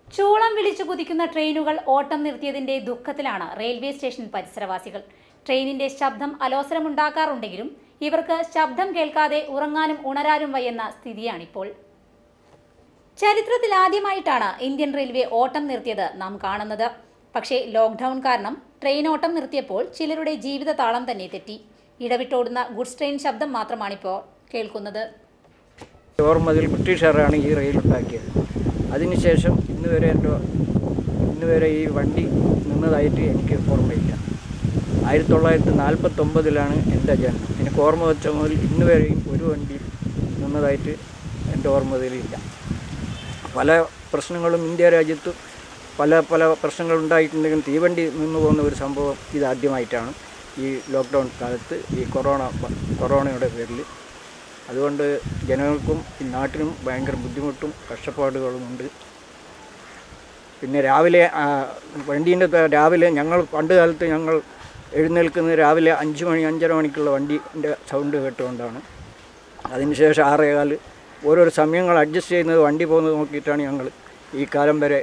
ചൂളം വിളിച്ചു കുതിക്കുന്ന ട്രെയിനുകൾ ഓട്ടം നിർത്തിയതിന്റെ ദുഃഖത്തിലാണ് റെയിൽവേ സ്റ്റേഷൻ പരിസരവാസികൾ ട്രെയിനിന്റെ ശബ്ദം അലോസരമുണ്ടാക്കാറുണ്ടെങ്കിലും ഇവർക്ക് ശബ്ദം കേൾക്കാതെ ഉറങ്ങാനും ഉണരാനും വയ്യുന്ന സ്ഥിതിയാണിപ്പോൾ ചരിത്രത്തിൽ ആദ്യമായിട്ടാണ് ഇന്ത്യൻ റെയിൽവേ ഓട്ടം നിർത്തിയത് നാം കാണുന്നത് പക്ഷേ ലോക്ക്ഡൌൺ കാരണം ട്രെയിൻ ഓട്ടം നിർത്തിയപ്പോൾ ചിലരുടെ ജീവിത താളം തന്നെ തെറ്റി ഇടവിട്ടോടുന്ന ഗുഡ്സ് ട്രെയിൻ ശബ്ദം മാത്രമാണിപ്പോൾ കേൾക്കുന്നത് ഓർമ്മതിൽ ബ്രിട്ടീഷുകാരാണ് ഈ റെയിൽ ഉണ്ടാക്കിയത് അതിനുശേഷം ഇന്ന് വരെ എൻ്റെ ഇന്ന് വരെ ഈ വണ്ടി നിന്നതായിട്ട് എനിക്ക് ഓർമ്മയില്ല ആയിരത്തി തൊള്ളായിരത്തി നാൽപ്പത്തൊമ്പതിലാണ് എൻ്റെ ജന്മം എനിക്ക് ഓർമ്മ വെച്ച മുതൽ ഇന്ന് വരെയും ഒരു വണ്ടി നിന്നതായിട്ട് എൻ്റെ ഓർമ്മതിലില്ല പല പ്രശ്നങ്ങളും ഇന്ത്യ രാജ്യത്ത് പല പല പ്രശ്നങ്ങൾ ഉണ്ടായിട്ടുണ്ടെങ്കിലും തീവണ്ടി നിന്നു പോകുന്ന ഒരു സംഭവം ഇതാദ്യമായിട്ടാണ് ഈ ലോക്ക്ഡൗൺ കാലത്ത് ഈ കൊറോണ വ- കൊറോണയുടെ പേരിൽ അതുകൊണ്ട് ജനങ്ങൾക്കും ഈ നാട്ടിനും ഭയങ്കര ബുദ്ധിമുട്ടും കഷ്ടപ്പാടുകളുമുണ്ട് പിന്നെ രാവിലെ ആ, വണ്ടീൻ്റെ ത- രാവിലെ ഞങ്ങൾ പണ്ട് കാലത്ത് ഞങ്ങൾ എഴുന്നേൽക്കുന്നത് രാവിലെ അഞ്ച് മണി അഞ്ചര മണിക്കുള്ള വണ്ടീൻ്റെ സൗണ്ട് കേട്ടുകൊണ്ടാണ് അതിനുശേഷം ആറേകാല് ഓരോരോ സമയങ്ങൾ അഡ്ജസ്റ്റ് ചെയ്യുന്നത് വണ്ടി പോകുന്നത് നോക്കിയിട്ടാണ് ഞങ്ങൾ ഈ കാലം വരെ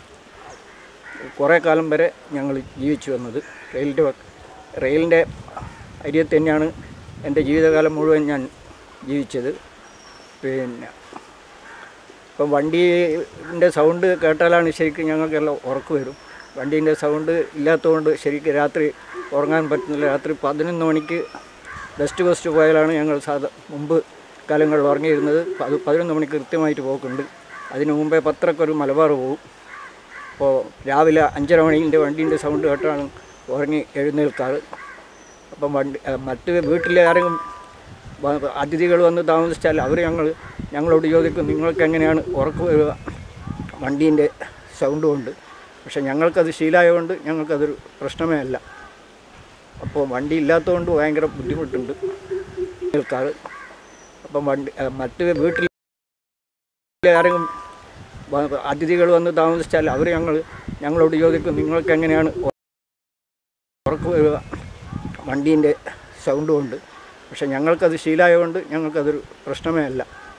കുറേ കാലം വരെ ഞങ്ങൾ ജീവിച്ചു വന്നത് റെയിലിൻ്റെ വ- റെയിലിൻ്റെ അരിയത്ത് തന്നെയാണ് എൻ്റെ ജീവിതകാലം മുഴുവൻ ഞാൻ ജീവിച്ചത് പിന്നെ ഇപ്പം വണ്ടീൻ്റെ സൗണ്ട് കേട്ടാലാണ് ശരിക്കും ഞങ്ങൾക്കെല്ലാം ഉറക്ക് വരും വണ്ടീൻ്റെ സൗണ്ട് ഇല്ലാത്തതുകൊണ്ട് ശരിക്കും രാത്രി ഉറങ്ങാൻ പറ്റുന്നില്ല രാത്രി പതിനൊന്ന് മണിക്ക് വെസ്റ്റ് കോസ്റ്റ് പോയാലാണ് ഞങ്ങൾ സാധാ മുമ്പ് കാലങ്ങളിൽ ഉറങ്ങിയിരുന്നത് അത് പതിനൊന്ന് മണിക്ക് കൃത്യമായിട്ട് പോക്കുണ്ട് അതിന് മുമ്പേ പത്രക്കൊരു മലബാർ പോകും അപ്പോൾ രാവിലെ അഞ്ചര മണീൻ്റെ വണ്ടീൻ്റെ സൗണ്ട് കേട്ടാണ് ഉറങ്ങി എഴുന്നേൽക്കാറ് അപ്പം വണ്ടി ആ, മറ്റ് വീട്ടിലെ ആരെങ്കിലും വ- അതിഥികൾ വന്ന് താമസിച്ചാൽ അവർ ഞങ്ങൾ ഞങ്ങളോട് ചോദിക്കും നിങ്ങൾക്ക് എങ്ങനെയാണ് ഉറക്ക് വരിക വണ്ടീൻ്റെ സൗണ്ട് കൊണ്ട് പക്ഷെ ഞങ്ങൾക്കത് ശീലമായതുകൊണ്ട് ഞങ്ങൾക്കതൊരു പ്രശ്നമേ അല്ല അപ്പോൾ വണ്ടി ഇല്ലാത്തതുകൊണ്ട് ഭയങ്കര ബുദ്ധിമുട്ടുണ്ട് കേൾക്കാറ് അപ്പം വണ്ടി ആ, മറ്റ് വീട്ടിൽ ആരെങ്കിലും വ- അതിഥികൾ വന്ന് താമസിച്ചാൽ അവർ ഞങ്ങൾ ഞങ്ങളോട് ചോദിക്കും നിങ്ങൾക്ക് എങ്ങനെയാണ് ഉറക്ക് വരിക വണ്ടീൻ്റെ സൗണ്ട് കൊണ്ട് പക്ഷെ ഞങ്ങൾക്കത് ശീലമായതുകൊണ്ട് ഞങ്ങൾക്കതൊരു പ്രശ്നമേ അല്ല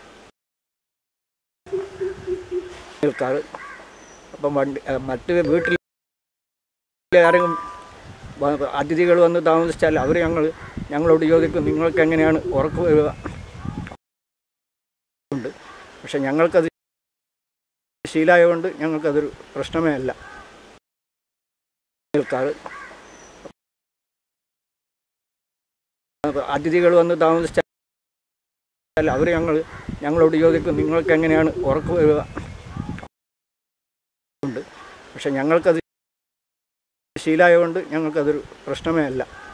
കേൾക്കാറ് അപ്പം വണ്ടി ആ, മറ്റ് വീട്ടിൽ ആരെങ്കിലും വ- അതിഥികൾ വന്ന് താമസിച്ചാൽ അവർ ഞങ്ങൾ ഞങ്ങളോട് ചോദിക്കും നിങ്ങൾക്ക് എങ്ങനെയാണ് ഉറക്ക് വരിക ഉണ്ട് പക്ഷെ ഞങ്ങൾക്കത് ശീലമായതുകൊണ്ട് ഞങ്ങൾക്കതൊരു പ്രശ്നമേ അല്ല കേൾക്കാറ് അതിഥികൾ വന്ന് താമസിച്ചാൽ അവർ ഞങ്ങൾ ഞങ്ങളോട് ചോദിക്കും നിങ്ങൾക്ക് എങ്ങനെയാണ് ഉറക്ക് വരിക ഉണ്ട് പക്ഷെ ഞങ്ങൾക്കത് ശീലമായതുകൊണ്ട് ഞങ്ങൾക്കതൊരു പ്രശ്നമേ അല്ല